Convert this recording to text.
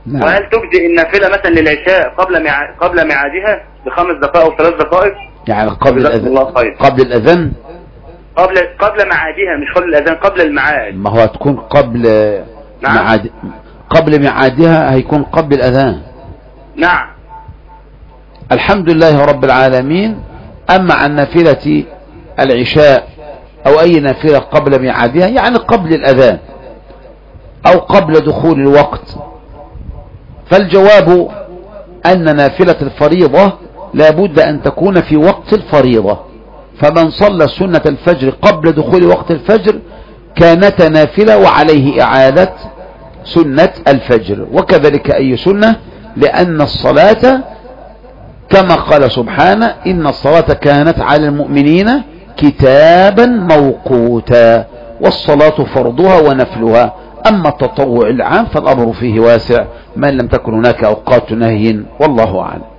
نعم. وهل تجزئ النافلة مثلا للعشاء قبل مع... قبل ميعادها بخمس دقائق أو ثلاث دقائق يعني قبل جزاكم الأذان الله خير. قبل الأذان قبل قبل ميعادها مش قبل الأذان قبل الميعاد ما هو تكون قبل نعم. معاد قبل ميعادها هيكون قبل الأذان نعم الحمد لله رب العالمين أما عن نافلة العشاء أو أي نافلة قبل ميعادها يعني قبل الأذان أو قبل دخول الوقت فالجواب أن نافلة الفريضة لابد أن تكون في وقت الفريضة فمن صلى سنة الفجر قبل دخول وقت الفجر كانت نافلة وعليه إعادة سنة الفجر وكذلك أي سنة لأن الصلاة كما قال سبحانه إن الصلاة كانت على المؤمنين كتابا موقوتا والصلاة فرضها ونفلها أما التطوع العام فالأمر فيه واسع من لم تكن هناك أوقات نهي والله أعلم